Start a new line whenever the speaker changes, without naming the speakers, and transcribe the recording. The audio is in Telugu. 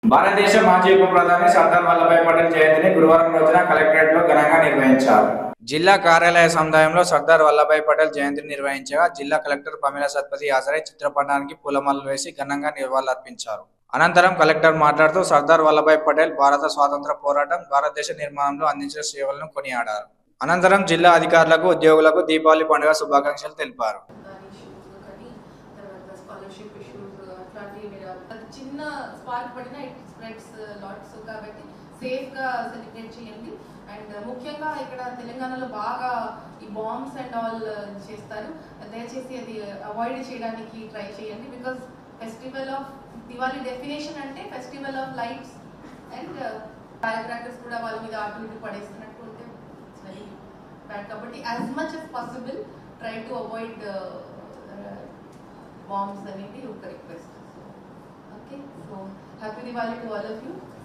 భారతదేశ మాజీ ఉప ప్రధాని సర్దార్ వల్లభాయ్ పటేల్ జయంతిని గురువారం రోజున కలెక్టరేట్ లో ఘనంగా నిర్వహించారు జిల్లా కార్యాలయ సముదాయంలో సర్దార్ వల్లభాయ్ పటేల్ జయంతిని నిర్వహించగా జిల్లా కలెక్టర్ పమేల సత్పతి హాజరై చిత్రపటానికి పూలమాలలు వేసి ఘనంగా నివాళులర్పించారు అనంతరం కలెక్టర్ మాట్లాడుతూ సర్దార్ వల్లభాయ్ పటేల్ భారత స్వాతంత్ర పోరాటం భారతదేశ నిర్మాణంలో అందించిన సేవలను కొనియాడారు అనంతరం జిల్లా అధికారులకు ఉద్యోగులకు దీపావళి పండుగ శుభాకాంక్షలు తెలిపారు
ఇష్యూస్ కానీ తర్వాత స్కాలర్షిప్ ఇష్యూస్ అట్లాంటివి మీరు అది చిన్న స్పార్క్ పడినా ఇట్ స్ప్రెడ్స్ లాట్స్ కాబట్టి సేఫ్గా సెలబ్రేట్ చేయండి అండ్ ముఖ్యంగా ఇక్కడ తెలంగాణలో బాగా ఈ బాంబ్స్ అండ్ ఆల్ చేస్తారు దయచేసి అది అవాయిడ్ చేయడానికి ట్రై చేయండి because festival of Diwali definition అంటే festival of lights and fire crackers కూడా వాళ్ళ మీద అటు ఇటు పడేస్తున్నట్టు ఉంటే ఇట్స్ వెరీ బ్యాడ్ కాబట్టి as much as possible try to avoid uh, uh, bombs అనేది ఒక request okay so happy Diwali to all of you